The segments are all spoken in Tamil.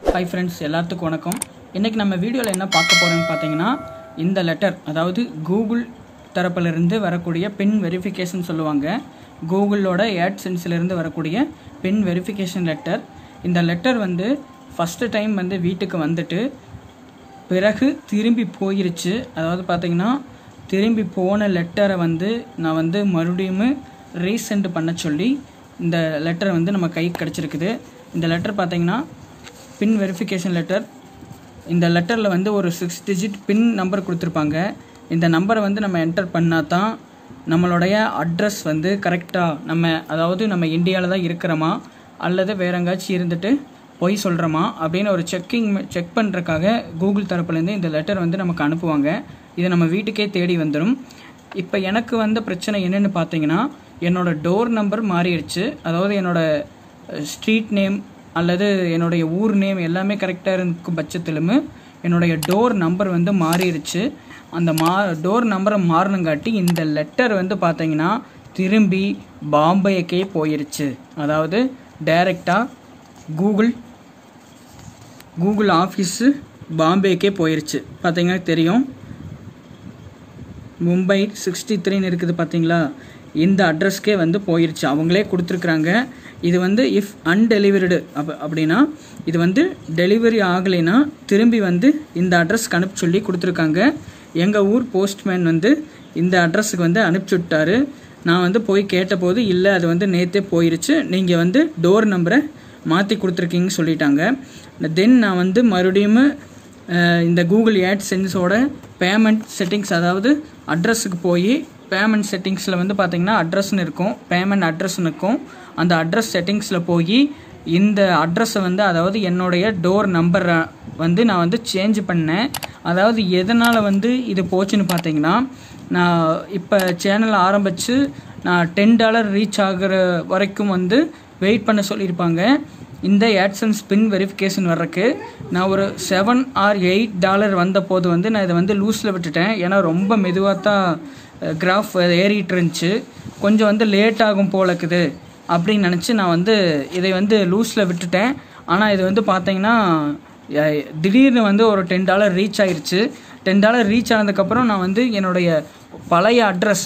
ஹாய் ஃப்ரெண்ட்ஸ் எல்லாத்துக்கும் வணக்கம் இன்றைக்கி நம்ம வீடியோவில் என்ன பார்க்க போகிறோம்னு பார்த்தீங்கன்னா இந்த லெட்டர் அதாவது கூகுள் தரப்பிலிருந்து வரக்கூடிய பின் வெரிஃபிகேஷன் சொல்லுவாங்க கூகுளோட இருந்து வரக்கூடிய பின் வெரிஃபிகேஷன் லெட்டர் இந்த லெட்டர் வந்து ஃபஸ்ட்டு டைம் வந்து வீட்டுக்கு வந்துட்டு பிறகு திரும்பி போயிருச்சு அதாவது பார்த்தீங்கன்னா திரும்பி போன லெட்டரை வந்து நான் வந்து மறுபடியும் ரீசெண்ட் பண்ண சொல்லி இந்த லெட்டர் வந்து நம்ம கைக்கு கிடச்சிருக்குது இந்த லெட்டர் பார்த்தீங்கன்னா பின் வெரிஃபிகேஷன் லெட்டர் இந்த லெட்டரில் வந்து ஒரு சிக்ஸ் டிஜிட் பின் நம்பர் கொடுத்துருப்பாங்க இந்த நம்பரை வந்து நம்ம என்டர் பண்ணால் தான் நம்மளுடைய அட்ரஸ் வந்து கரெக்டாக நம்ம அதாவது நம்ம இந்தியாவில் தான் இருக்கிறோமா அல்லது வேற எங்காச்சும் இருந்துட்டு பொய் சொல்கிறோமா அப்படின்னு ஒரு செக்கிங் செக் பண்ணுறக்காக கூகுள் தரப்புலேருந்து இந்த லெட்டர் வந்து நமக்கு அனுப்புவாங்க இது நம்ம வீட்டுக்கே தேடி வந்துடும் இப்போ எனக்கு வந்த பிரச்சனை என்னென்னு பார்த்தீங்கன்னா என்னோட டோர் நம்பர் மாறிடுச்சு அதாவது என்னோட ஸ்ட்ரீட் நேம் அல்லது என்னுடைய ஊர் நேம் எல்லாமே கரெக்டாக இருக்கும் பட்சத்திலும் என்னுடைய டோர் நம்பர் வந்து மாறிடுச்சு அந்த மா டோர் நம்பரை மாறினங்காட்டி இந்த லெட்டர் வந்து பார்த்தீங்கன்னா திரும்பி பாம்பேக்கே போயிருச்சு அதாவது டைரெக்டாக கூகுள் கூகுள் ஆஃபீஸு பாம்பேக்கே போயிருச்சு பார்த்தீங்கன்னா தெரியும் மும்பை சிக்ஸ்டி த்ரீன்னு இருக்குது பார்த்தீங்களா இந்த அட்ரஸ்க்கே வந்து போயிருச்சு அவங்களே கொடுத்துருக்குறாங்க இது வந்து இஃப் அன்டெலிவரிடு அப் அப்படின்னா இது வந்து டெலிவரி ஆகலைன்னா திரும்பி வந்து இந்த அட்ரஸ்க்கு அனுப்ப சொல்லி கொடுத்துருக்காங்க எங்கள் ஊர் போஸ்ட்மேன் வந்து இந்த அட்ரஸுக்கு வந்து அனுப்பிச்சி விட்டாரு நான் வந்து போய் கேட்டபோது இல்லை அது வந்து நேற்றே போயிருச்சு நீங்கள் வந்து டோர் நம்பரை மாற்றி கொடுத்துருக்கீங்கன்னு சொல்லிட்டாங்க தென் நான் வந்து மறுபடியும் அஹ், இந்த கூகுள் ஆட் சென்ஸோட பேமெண்ட் செட்டிங்ஸ் அதாவது அட்ரஸுக்கு போய் பேமெண்ட் செட்டிங்ஸில் வந்து பார்த்தீங்கன்னா அட்ரஸ்னு இருக்கும் பேமெண்ட் அட்ரஸ்னு இருக்கும் அந்த அட்ரஸ் செட்டிங்ஸில் போய் இந்த அட்ரஸை வந்து அதாவது என்னுடைய டோர் நம்பரை வந்து நான் வந்து சேஞ்ச் பண்ணேன் அதாவது எதனால் வந்து இது போச்சுன்னு பார்த்தீங்கன்னா நான் இப்போ சேனல் ஆரம்பித்து நான் டென் டாலர் ரீச் ஆகிற வரைக்கும் வந்து வெயிட் பண்ண சொல்லியிருப்பாங்க இந்த ஆட்சன்ஸ் பின் வெரிஃபிகேஷன் வர்றதுக்கு நான் ஒரு செவன் ஆர் எயிட் டாலர் வந்த போது வந்து நான் இதை வந்து லூஸில் விட்டுட்டேன் ஏன்னா ரொம்ப மெதுவாக தான் கிராஃப் ஏறிட்டு இருந்துச்சு கொஞ்சம் வந்து லேட் ஆகும் போல இருக்குது அப்படின்னு நினச்சி நான் வந்து இதை வந்து லூஸில் விட்டுட்டேன் ஆனால் இது வந்து பார்த்தீங்கன்னா அஹ், திடீர்னு வந்து ஒரு டென் டாலர் ரீச் ஆயிருச்சு டென் டாலர் ரீச் ஆனதுக்கப்புறம் நான் வந்து என்னுடைய பழைய அட்ரஸ்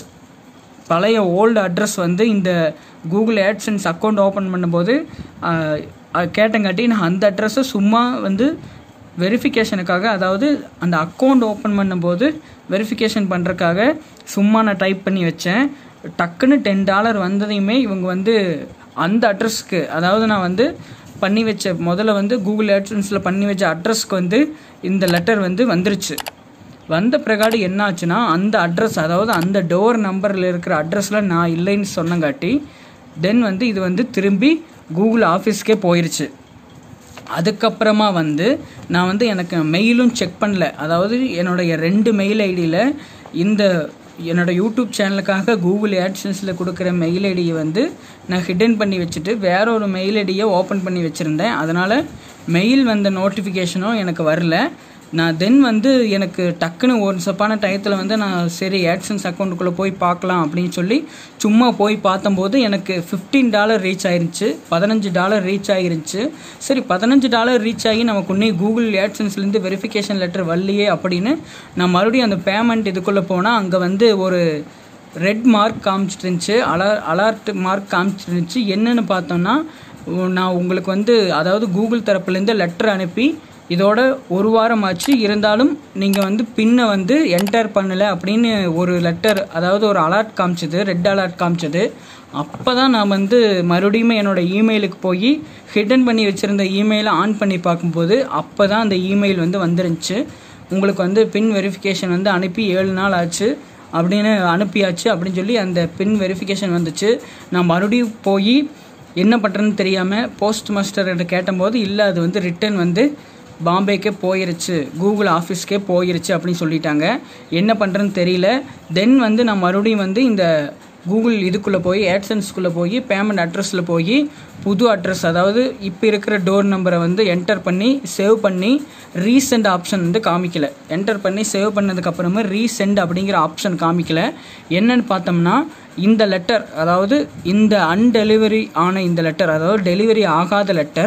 பழைய ஓல்டு அட்ரஸ் வந்து இந்த கூகுள் ஆட்சன்ஸ் அக்கௌண்ட் ஓப்பன் பண்ணும்போது ஆஹ், அது கேட்டங்காட்டி நான் அந்த அட்ரஸை சும்மா வந்து வெரிஃபிகேஷனுக்காக அதாவது அந்த அக்கௌண்ட் ஓப்பன் பண்ணும்போது வெரிஃபிகேஷன் பண்ணுறக்காக சும்மா நான் டைப் பண்ணி வச்சேன் டக்குன்னு டென் டாலர் வந்ததையுமே இவங்க வந்து அந்த அட்ரஸ்க்கு அதாவது நான் வந்து பண்ணி வச்ச முதல்ல வந்து கூகுள் ஆட்சன்ஸில் பண்ணி வச்ச அட்ரஸ்க்கு வந்து இந்த லெட்டர் வந்து வந்துருச்சு வந்த பிறகாடு என்ன ஆச்சுன்னா அந்த அட்ரஸ் அதாவது அந்த டோர் நம்பரில் இருக்கிற அட்ரஸில் நான் இல்லைன்னு சொன்னங்காட்டி தென் வந்து இது வந்து திரும்பி கூகுள் ஆஃபீஸ்க்கே போயிருச்சு அதுக்கப்புறமா வந்து நான் வந்து எனக்கு மெயிலும் செக் பண்ணல அதாவது என்னுடைய ரெண்டு மெயில் ஐடியில் இந்த என்னோட யூடியூப் சேனலுக்காக கூகுள் ஆட்சன்ஸில் கொடுக்குற மெயில் ஐடியை வந்து நான் ஹிடன் பண்ணி வச்சுட்டு வேற ஒரு மெயில் ஐடியை ஓப்பன் பண்ணி வச்சுருந்தேன் அதனால் மெயில் வந்த நோட்டிஃபிகேஷனும் எனக்கு வரல நான் தென் வந்து எனக்கு டக்குன்னு ஒரு சப்பான டயத்தில் வந்து நான் சரி ஆட்சன்ஸ் அக்கௌண்ட்டுக்குள்ளே போய் பார்க்கலாம் அப்படின்னு சொல்லி சும்மா போய் பார்த்தம்போது எனக்கு ஃபிஃப்டீன் டாலர் ரீச் ஆயிருந்துச்சு பதினஞ்சு டாலர் ரீச் ஆகிருந்துச்சு சரி பதினஞ்சு டாலர் ரீச் ஆகி நமக்கு இன்னும் கூகுள் ஆட்சன்ஸ்லேருந்து வெரிஃபிகேஷன் லெட்டர் வரலையே அப்படின்னு நான் மறுபடியும் அந்த பேமெண்ட் இதுக்குள்ளே போனால் அங்கே வந்து ஒரு ரெட் மார்க் காமிச்சிட்டு இருந்துச்சு அலர் அலர்ட் மார்க் காமிச்சிட்டு இருந்துச்சு என்னன்னு பார்த்தோம்னா உ- நான் உங்களுக்கு வந்து அதாவது கூகுள் தரப்புலேருந்து லெட்டர் அனுப்பி இதோட ஒரு வாரம் ஆச்சு இருந்தாலும் நீங்கள் வந்து பின்னை வந்து என்டர் பண்ணலை அப்படின்னு ஒரு லெட்டர் அதாவது ஒரு அலர்ட் காமிச்சது ரெட் அலர்ட் காமிச்சது அப்போ தான் நான் வந்து மறுபடியும் என்னோட இமெயிலுக்கு போய் ஹிடன் பண்ணி வச்சுருந்த இமெயிலை ஆன் பண்ணி பார்க்கும்போது அப்போ தான் அந்த இமெயில் வந்து வந்துருந்துச்சு உங்களுக்கு வந்து பின் வெரிஃபிகேஷன் வந்து அனுப்பி ஏழு நாள் ஆச்சு அப்படின்னு அனுப்பியாச்சு அப்படின்னு சொல்லி அந்த பின் வெரிஃபிகேஷன் வந்துச்சு நான் மறுபடியும் போய் என்ன பண்ணுறேன்னு தெரியாமல் போஸ்ட் மாஸ்டர்கிட்ட கேட்டபோது இல்லை அது வந்து ரிட்டன் வந்து பாம்பேக்கே போயிருச்சு கூகுள் ஆஃபீஸ்க்கே போயிருச்சு அப்படின்னு சொல்லிட்டாங்க என்ன பண்ணுறேன்னு தெரியல தென் வந்து நான் மறுபடியும் வந்து இந்த கூகுள் இதுக்குள்ளே போய் ஆட்சன்ஸ்குள்ளே போய் பேமெண்ட் அட்ரஸில் போய் புது அட்ரஸ் அதாவது இப்போ இருக்கிற டோர் நம்பரை வந்து என்டர் பண்ணி சேவ் பண்ணி ரீசெண்ட் ஆப்ஷன் வந்து காமிக்கல என்டர் பண்ணி சேவ் பண்ணதுக்கப்புறமா ரீசெண்ட் அப்படிங்கிற ஆப்ஷன் காமிக்கல என்னன்னு பார்த்தோம்னா இந்த லெட்டர் அதாவது இந்த அன்டெலிவரி ஆன இந்த லெட்டர் அதாவது டெலிவரி ஆகாத லெட்டர்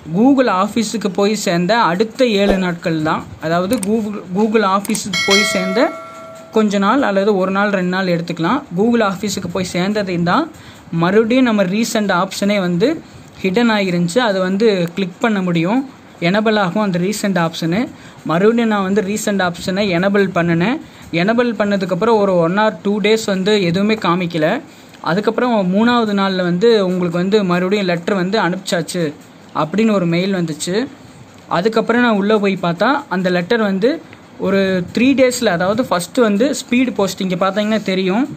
கூகுள் ஆஃபீஸுக்கு போய் சேர்ந்த அடுத்த ஏழு நாட்கள் தான் அதாவது கூகுள் கூகுள் ஆஃபீஸுக்கு போய் சேர்ந்த கொஞ்ச நாள் அல்லது ஒரு நாள் ரெண்டு நாள் எடுத்துக்கலாம் கூகுள் ஆஃபீஸுக்கு போய் சேர்ந்ததையும் தான் மறுபடியும் நம்ம ரீசெண்ட் ஆப்ஷனே வந்து ஹிடன் ஆகிருந்துச்சு அதை வந்து கிளிக் பண்ண முடியும் எனபிள் ஆகும் அந்த ரீசெண்ட் ஆப்ஷனு மறுபடியும் நான் வந்து ரீசெண்ட் ஆப்ஷனை எனபிள் பண்ணினேன் எனபிள் பண்ணதுக்கப்புறம் ஒரு ஒன் ஆர் டூ டேஸ் வந்து எதுவுமே காமிக்கல அதுக்கப்புறம் மூணாவது நாளில் வந்து உங்களுக்கு வந்து மறுபடியும் லெட்டர் வந்து அனுப்பிச்சாச்சு அப்படின்னு ஒரு மெயில் வந்துச்சு அதுக்கப்புறம் நான் உள்ளே போய் பார்த்தா அந்த லெட்டர் வந்து ஒரு த்ரீ டேஸில் அதாவது ஃபஸ்ட்டு வந்து ஸ்பீடு போஸ்ட் இங்கே பார்த்தீங்கன்னா தெரியும்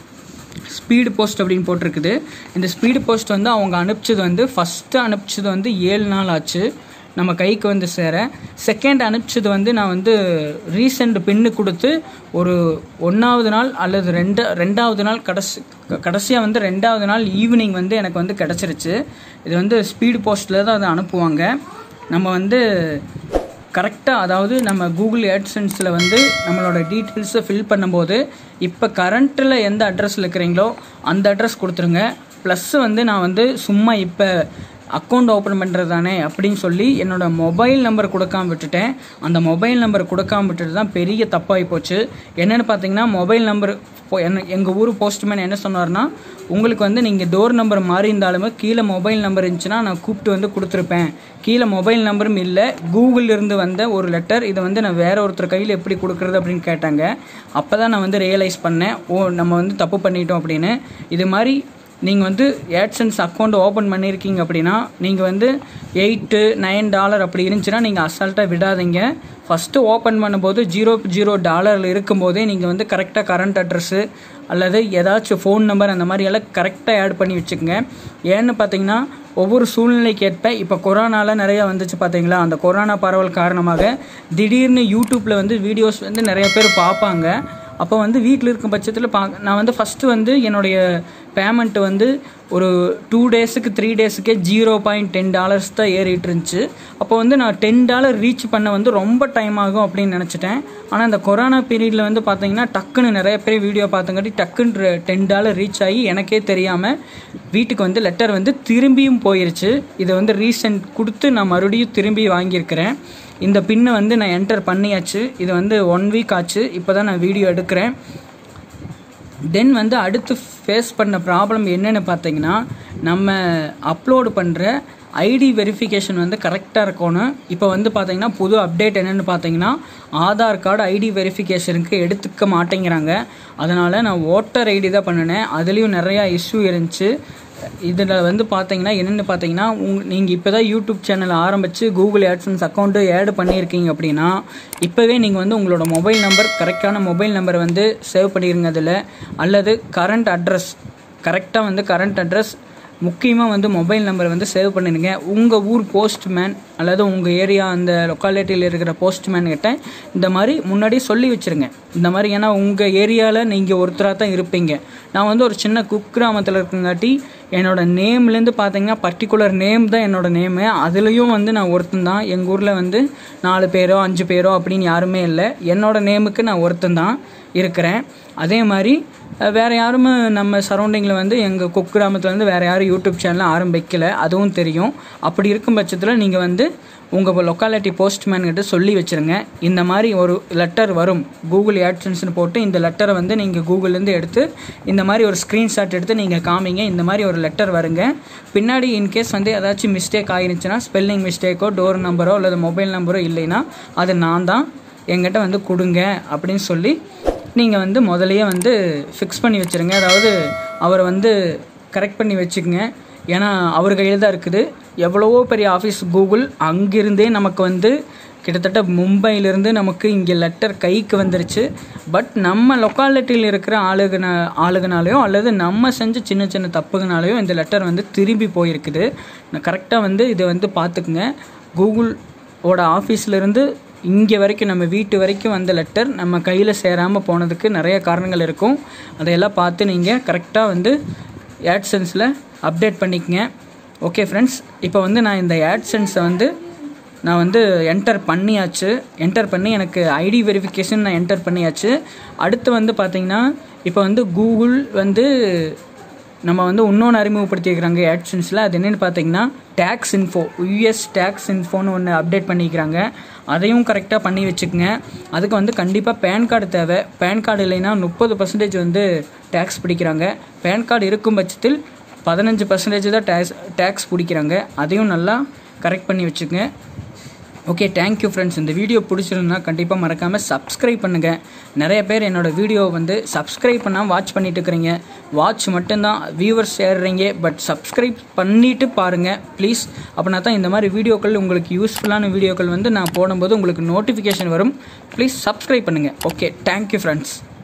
ஸ்பீடு போஸ்ட் அப்படின்னு போட்டிருக்குது இந்த ஸ்பீடு போஸ்ட் வந்து அவங்க அனுப்பிச்சது வந்து ஃபஸ்ட்டு அனுப்பிச்சது வந்து ஏழு நாள் ஆச்சு நம்ம கைக்கு வந்து சேர செகண்ட் அனுப்பிச்சது வந்து நான் வந்து ரீசெண்ட் பின்னு கொடுத்து ஒரு ஒன்றாவது நாள் அல்லது ரெண்டு ரெண்டாவது நாள் கடைசி கடைசியாக வந்து ரெண்டாவது நாள் ஈவினிங் வந்து எனக்கு வந்து கிடச்சிருச்சு இது வந்து ஸ்பீடு போஸ்ட்டில் தான் அதை அனுப்புவாங்க நம்ம வந்து கரெக்டாக அதாவது நம்ம கூகுள் ஏட்சன்ஸில் வந்து நம்மளோட டீட்டெயில்ஸை ஃபில் பண்ணும்போது இப்போ கரண்ட்டில் எந்த அட்ரஸில் இருக்கிறீங்களோ அந்த அட்ரஸ் கொடுத்துருங்க ப்ளஸ் வந்து நான் வந்து சும்மா இப்போ அக்கௌண்ட் ஓப்பன் பண்ணுறது தானே அப்படின்னு சொல்லி என்னோடய மொபைல் நம்பர் கொடுக்காம விட்டுட்டேன் அந்த மொபைல் நம்பர் கொடுக்காம விட்டுட்டு தான் பெரிய தப்பாகி போச்சு என்னென்னு பார்த்தீங்கன்னா மொபைல் நம்பர் இப்போ என்ன எங்கள் ஊர் போஸ்ட்மேன் என்ன சொன்னார்னா உங்களுக்கு வந்து நீங்கள் டோர் நம்பர் மாறி இருந்தாலுமே கீழே மொபைல் நம்பர் இருந்துச்சுன்னா நான் கூப்பிட்டு வந்து கொடுத்துருப்பேன் கீழே மொபைல் நம்பரும் இல்லை கூகுள் இருந்து வந்த ஒரு லெட்டர் இதை வந்து நான் வேற ஒருத்தர் கையில் எப்படி கொடுக்குறது அப்படின்னு கேட்டாங்க அப்போ தான் நான் வந்து ரியலைஸ் பண்ணேன் ஓ நம்ம வந்து தப்பு பண்ணிட்டோம் அப்படின்னு இது மாதிரி நீங்கள் வந்து ஏட்சன்ஸ் அக்கௌண்ட் ஓப்பன் பண்ணியிருக்கீங்க அப்படின்னா நீங்கள் வந்து எயிட்டு நைன் டாலர் அப்படி இருந்துச்சுன்னா நீங்கள் அசால்ட்டாக விடாதீங்க ஃபஸ்ட்டு ஓப்பன் பண்ணும்போது ஜீரோ ஜீரோ டாலரில் இருக்கும்போதே நீங்கள் வந்து கரெக்டாக கரண்ட் அட்ரஸ்ஸு அல்லது ஏதாச்சும் ஃபோன் நம்பர் அந்த மாதிரி எல்லாம் கரெக்டாக ஆட் பண்ணி வச்சுக்கோங்க ஏன்னு பார்த்தீங்கன்னா ஒவ்வொரு சூழ்நிலைக்கு ஏற்ப இப்போ கொரோனாவில் நிறையா வந்துச்சு பார்த்தீங்களா அந்த கொரோனா பரவல் காரணமாக திடீர்னு யூடியூப்பில் வந்து வீடியோஸ் வந்து நிறைய பேர் பார்ப்பாங்க அப்போ வந்து வீட்டில் இருக்கும் பட்சத்தில் பா நான் வந்து ஃபஸ்ட்டு வந்து என்னுடைய பேமெண்ட்டு வந்து ஒரு டூ டேஸுக்கு த்ரீ டேஸுக்கே ஜீரோ பாயிண்ட் டென் டாலர்ஸ் தான் ஏறிட்டு இருந்துச்சு அப்போ வந்து நான் டென் டாலர் ரீச் பண்ண வந்து ரொம்ப டைம் ஆகும் அப்படின்னு நினச்சிட்டேன் ஆனால் இந்த கொரோனா பீரியடில் வந்து பார்த்தீங்கன்னா டக்குன்னு நிறைய பேர் வீடியோ பார்த்தங்காட்டி டக்குன்னு டென் டாலர் ரீச் ஆகி எனக்கே தெரியாமல் வீட்டுக்கு வந்து லெட்டர் வந்து திரும்பியும் போயிருச்சு இதை வந்து ரீசெண்ட் கொடுத்து நான் மறுபடியும் திரும்பி வாங்கியிருக்கிறேன் இந்த பின்னை வந்து நான் என்டர் பண்ணியாச்சு இது வந்து ஒன் வீக் ஆச்சு இப்போ தான் நான் வீடியோ எடுக்கிறேன் தென் வந்து அடுத்து ஃபேஸ் பண்ண ப்ராப்ளம் என்னென்னு பார்த்தீங்கன்னா நம்ம அப்லோடு பண்ணுற ஐடி வெரிஃபிகேஷன் வந்து கரெக்டாக இருக்கணும் இப்போ வந்து பார்த்தீங்கன்னா புது அப்டேட் என்னென்னு பார்த்தீங்கன்னா ஆதார் கார்டு ஐடி வெரிஃபிகேஷனுக்கு எடுத்துக்க மாட்டேங்கிறாங்க அதனால் நான் ஓட்டர் ஐடி தான் பண்ணினேன் அதுலேயும் நிறையா இஷ்யூ இருந்துச்சு இதில் வந்து பார்த்தீங்கன்னா என்னென்னு பார்த்தீங்கன்னா உங் நீங்கள் இப்போ தான் யூடியூப் சேனல் ஆரம்பித்து கூகுள் ஆட்சன்ஸ் அக்கௌண்ட்டு ஆட் பண்ணியிருக்கீங்க அப்படின்னா இப்போவே நீங்கள் வந்து உங்களோட மொபைல் நம்பர் கரெக்டான மொபைல் நம்பரை வந்து சேவ் பண்ணிடுங்க அதில் அல்லது கரண்ட் அட்ரஸ் கரெக்டாக வந்து கரண்ட் அட்ரஸ் முக்கியமாக வந்து மொபைல் நம்பரை வந்து சேவ் பண்ணிடுங்க உங்கள் ஊர் போஸ்ட்மேன் அல்லது உங்கள் ஏரியா அந்த லொக்காலிட்டியில் இருக்கிற போஸ்ட்மேன் கிட்ட இந்த மாதிரி முன்னாடி சொல்லி வச்சுருங்க இந்த மாதிரி ஏன்னா உங்கள் ஏரியாவில் நீங்கள் ஒருத்தராக தான் இருப்பீங்க நான் வந்து ஒரு சின்ன குக்கிராமத்தில் இருக்கங்காட்டி என்னோட நேம்லேருந்து பார்த்தீங்கன்னா பர்டிகுலர் நேம் தான் என்னோட நேமு அதுலேயும் வந்து நான் ஒருத்தன் தான் எங்கள் ஊரில் வந்து நாலு பேரோ அஞ்சு பேரோ அப்படின்னு யாருமே இல்லை என்னோட நேமுக்கு நான் ஒருத்தன் தான் இருக்கிறேன் அதே மாதிரி வேறு யாரும் நம்ம சரௌண்டிங்கில் வந்து எங்கள் குக்கிராமத்தில் வந்து வேறு யாரும் யூடியூப் சேனல் ஆரம்பிக்கல அதுவும் தெரியும் அப்படி இருக்கும் பட்சத்தில் நீங்கள் வந்து உங்கள் லொக்காலிட்டி போஸ்ட்மேன் கிட்ட சொல்லி வச்சுருங்க இந்த மாதிரி ஒரு லெட்டர் வரும் கூகுள் ஆட்சன்ஸ்னு போட்டு இந்த லெட்டரை வந்து நீங்கள் கூகுள்லேருந்து எடுத்து இந்த மாதிரி ஒரு ஸ்க்ரீன்ஷாட் எடுத்து நீங்கள் காமிங்க இந்த மாதிரி ஒரு லெட்டர் வருங்க பின்னாடி இன்கேஸ் வந்து ஏதாச்சும் மிஸ்டேக் ஆகிருந்துச்சுன்னா ஸ்பெல்லிங் மிஸ்டேக்கோ டோர் நம்பரோ அல்லது மொபைல் நம்பரோ இல்லைன்னா அது நான் தான் என்கிட்ட வந்து கொடுங்க அப்படின்னு சொல்லி நீங்கள் வந்து முதலையே வந்து ஃபிக்ஸ் பண்ணி வச்சுருங்க அதாவது அவரை வந்து கரெக்ட் பண்ணி வச்சுக்கோங்க ஏன்னா அவர் கையில் தான் இருக்குது எவ்வளவோ பெரிய ஆஃபீஸ் கூகுள் அங்கிருந்தே நமக்கு வந்து கிட்டத்தட்ட மும்பையிலேருந்து நமக்கு இங்கே லெட்டர் கைக்கு வந்துருச்சு பட் நம்ம லொக்காலிட்டியில் இருக்கிற ஆளுகன ஆளுகனாலேயோ அல்லது நம்ம செஞ்ச சின்ன சின்ன தப்புகனாலேயோ இந்த லெட்டர் வந்து திரும்பி போயிருக்குது நான் கரெக்டாக வந்து இதை வந்து பார்த்துக்குங்க கூகுள் ஓட ஆஃபீஸ்லேருந்து இங்கே வரைக்கும் நம்ம வீட்டு வரைக்கும் வந்த லெட்டர் நம்ம கையில் சேராமல் போனதுக்கு நிறைய காரணங்கள் இருக்கும் அதையெல்லாம் பார்த்து நீங்கள் கரெக்டாக வந்து ஆட்சன்ஸில் அப்டேட் பண்ணிக்கங்க ஓகே ஃப்ரெண்ட்ஸ் இப்போ வந்து நான் இந்த ஆட்சன்ஸை வந்து நான் வந்து என்டர் பண்ணியாச்சு என்டர் பண்ணி எனக்கு ஐடி வெரிஃபிகேஷன் நான் என்டர் பண்ணியாச்சு அடுத்து வந்து பார்த்திங்கன்னா இப்போ வந்து கூகுள் வந்து நம்ம வந்து இன்னொன்று அறிமுகப்படுத்தியிருக்கிறாங்க ஆட்சன்ஸில் அது என்னென்னு பார்த்தீங்கன்னா டேக்ஸ் இன்ஃபோ யூஎஸ் டேக்ஸ் இன்ஃபோன்னு ஒன்று அப்டேட் பண்ணிக்கிறாங்க அதையும் கரெக்டாக பண்ணி வச்சுக்கோங்க அதுக்கு வந்து கண்டிப்பாக பேன் கார்டு தேவை பேன் கார்டு இல்லைன்னா முப்பது பர்சன்டேஜ் வந்து டேக்ஸ் பிடிக்கிறாங்க பேன் கார்டு இருக்கும் பட்சத்தில் பதினஞ்சு பர்சன்டேஜ் தான் டேக்ஸ் டேக்ஸ் பிடிக்கிறாங்க அதையும் நல்லா கரெக்ட் பண்ணி வச்சுக்கோங்க ஓகே தேங்க்யூ ஃப்ரெண்ட்ஸ் இந்த வீடியோ பிடிச்சிருந்தா கண்டிப்பாக மறக்காமல் சப்ஸ்கிரைப் பண்ணுங்கள் நிறைய பேர் என்னோடய வீடியோ வந்து சப்ஸ்கிரைப் பண்ணால் வாட்ச் பண்ணிட்டு இருக்கிறீங்க வாட்ச் மட்டும்தான் வியூவர்ஸ் ஏறுறீங்க பட் சப்ஸ்கிரைப் பண்ணிவிட்டு பாருங்கள் ப்ளீஸ் அப்படின்னா தான் இந்த மாதிரி வீடியோக்கள் உங்களுக்கு யூஸ்ஃபுல்லான வீடியோக்கள் வந்து நான் போடும்போது உங்களுக்கு நோட்டிஃபிகேஷன் வரும் ப்ளீஸ் சப்ஸ்கிரைப் பண்ணுங்கள் ஓகே தேங்க்யூ ஃப்ரெண்ட்ஸ்